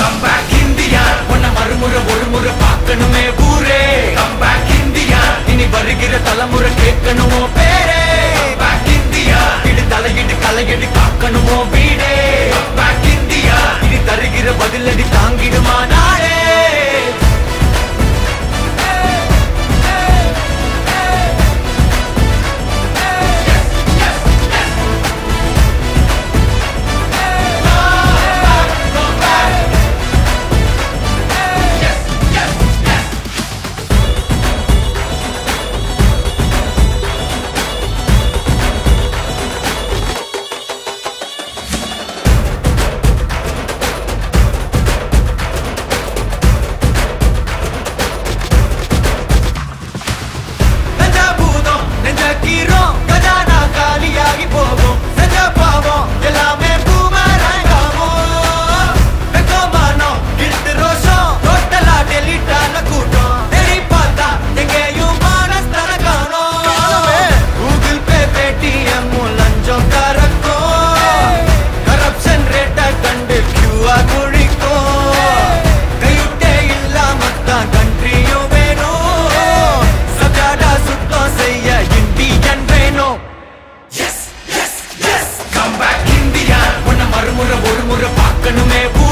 come back India உன்னை மறுமுறை ஒரு முறை பார்க்கணுமே ஊரே கம் பேக் இந்தியா இனி வருகிற தலைமுறை கேட்கணுமோ பேரே கம் பேக் இந்தியா இடி தலையிட்டு கலையடி காக்கணுமோ வீடே கம் பேக் இந்தியா இனி தருகிற பதிலடி தாங்கிடுமா நாடே நெஞ்ச பூதம் நெஞ்ச கீரோம் கஜானா காலியாகி போகும் செஞ்ச பாவம் எல்லாமே பூமரங்காகும் வெக்கமானம் இழுத்து ரோஷம் டோட்டலா டெலிட் ஆன கூட்டம் தேடி பார்த்தா எங்கேயும் மானஸ்தன காணோம் கூகுள் பே பேடிஎம் லஞ்சம் கறக்கும் கரப்ஷன் ரேட்டை கண்டு கியூஆர் குழிக்கும் கையுட்டே இல்லாமத்தான் கண்ட்ரியும் வேணும் சஜாடா சுத்தம் செய்ய இந்தியன் வேணும் yes yes yes come back India உன்னை மறுமுறை ஒரு முறை பார்க்கணுமே